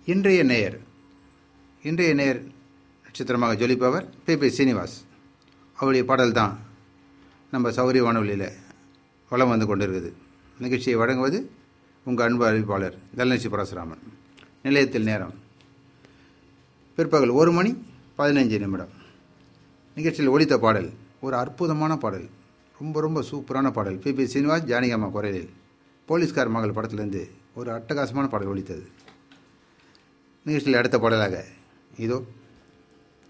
இன்றைய நேயர் இன்றைய நேயர் நட்சத்திரமாக ஜொலிப்பவர் பி பி சீனிவாஸ் அவருடைய பாடல் தான் நம்ம சௌரிய வானொலியில் வளம் வந்து கொண்டிருக்குது நிகழ்ச்சியை வழங்குவது உங்கள் அன்பு அறிவிப்பாளர் தலநேசி பரசுராமன் நிலையத்தில் நேரம் பிற்பகல் ஒரு மணி பதினைஞ்சு நிமிடம் நிகழ்ச்சியில் ஒலித்த பாடல் ஒரு அற்புதமான பாடல் ரொம்ப ரொம்ப சூப்பரான பாடல் பி பி சீனிவாஸ் ஜானகியம்மா குரலில் போலீஸ்கார் மகள் படத்திலிருந்து ஒரு அட்டகாசமான பாடல் ஒலித்தது நிகழ்ச்சியில் அடுத்த பாடலாக இதோ